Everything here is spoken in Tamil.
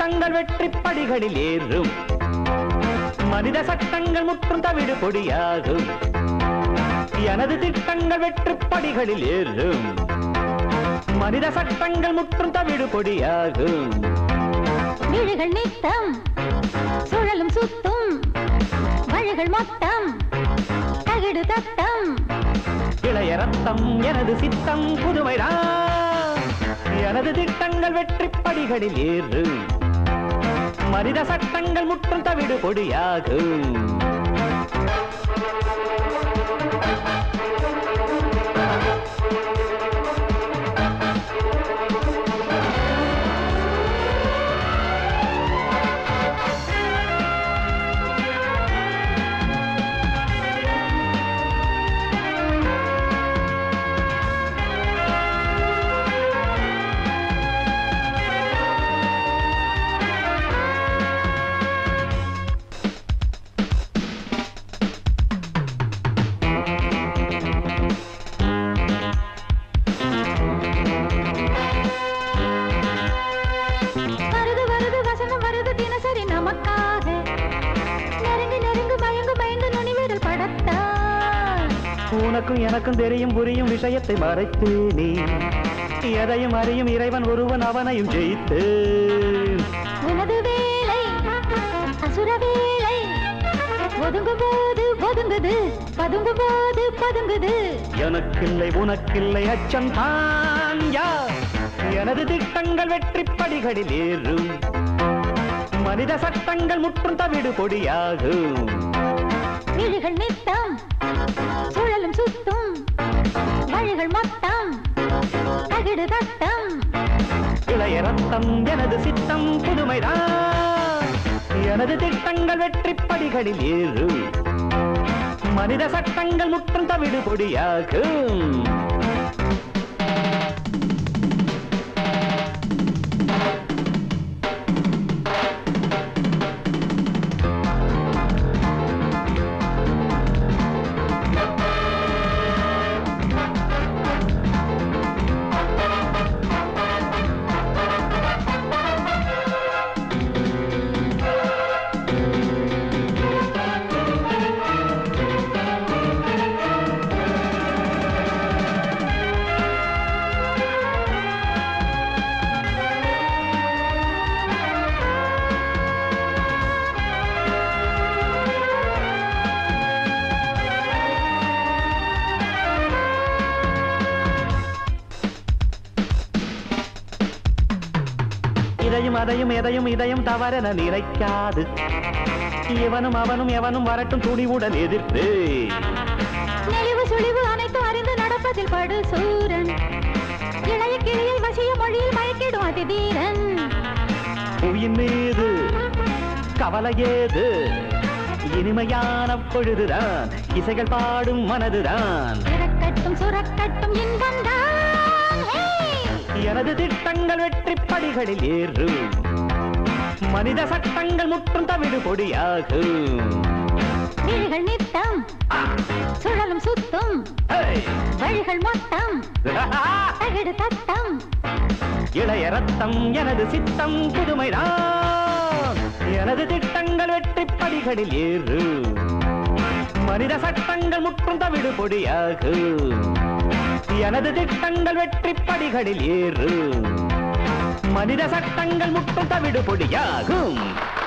திட்டங்கள் வெற்றி படிகளில் ஏறும் மனித சட்டங்கள் முற்றும் தவிடு பொடியாகும் எனது திட்டங்கள் வெற்றி படிகளில் ஏறும் மனித சட்டங்கள் முற்றும் தவிடு பொடியாகும் விழிகள் நித்தம் சுழலும் சுத்தும் வழிகள் மொத்தம் தகிடு தத்தம் இளைய ரத்தம் எனது சித்தம் புதுமைதான் எனது திட்டங்கள் வெற்றி படிகளில் ஏறும் மனித சட்டங்கள் முற்றும் தவிடு பொடியாகும் வருது வருது வசனம் வருது தினசரி நமக்காக நெருங்கு நெருங்கு பயங்கு பயந்து நுனிவிரல் படத்தான் உனக்கும் எனக்கும் தெரியும் புரியும் விஷயத்தை மறைத்து நீ எதையும் அறியும் இறைவன் ஒருவன் அவனையும் ஜெயித்து உனது வேலை அசுர வேலை ஒதுங்கும் போது ஒதுங்குது பதுங்கும் போது பதுங்குது எனக்கில்லை உனக்கில்லை அச்சம் தான் யார் எனது திட்டங்கள் வெற்றி படிகளில் ஏறும் மனித சட்டங்கள் முற்றும் தவிடு பொடியாகும் விழிகள் நித்தம் சுழலும் சுத்தும் வழிகள் மொத்தம் தகிடு தத்தம் இளைய ரத்தம் எனது சித்தம் புதுமைதான் எனது திட்டங்கள் வெற்றி படிகளில் ஏறும் மனித சட்டங்கள் முற்றும் தவிடு பொடியாகும் இதையும் அதையும் எதையும் இதையும் தவறென நினைக்காது இவனும் அவனும் எவனும் வரட்டும் துணிவுடன் எதிர்த்து நெளிவு சுழிவு அனைத்தும் அறிந்து நடப்பதில் படு சூரன் இளைய கிளியை வசிய மொழியில் மயக்கிடும் அதிதீரன் புவியின் மீது கவலை ஏது இனிமையான பொழுதுதான் இசைகள் பாடும் மனதுதான் இறக்கட்டும் சுரக்கட்டும் இன்பந்தான் ஹே! எனது திட்டங்கள் வெற்றி படிகளில் ஏறும் மனித சட்டங்கள் முற்றும் தவிடு பொடியாகும் விழிகள் நித்தம் சுழலும் சுத்தும் ஹே! வழிகள் மொத்தம் தகிடு தத்தம் இளைய ரத்தம் எனது சித்தம் புதுமைதான் எனது திட்டங்கள் வெற்றி படிகளில் ஏறும் மனித சட்டங்கள் முற்றும் தவிடு பொடியாகும் எனது திட்டங்கள் வெற்றி படிகளில் ஏறும் மனித சட்டங்கள் முற்றும் தவிடு பொடியாகும்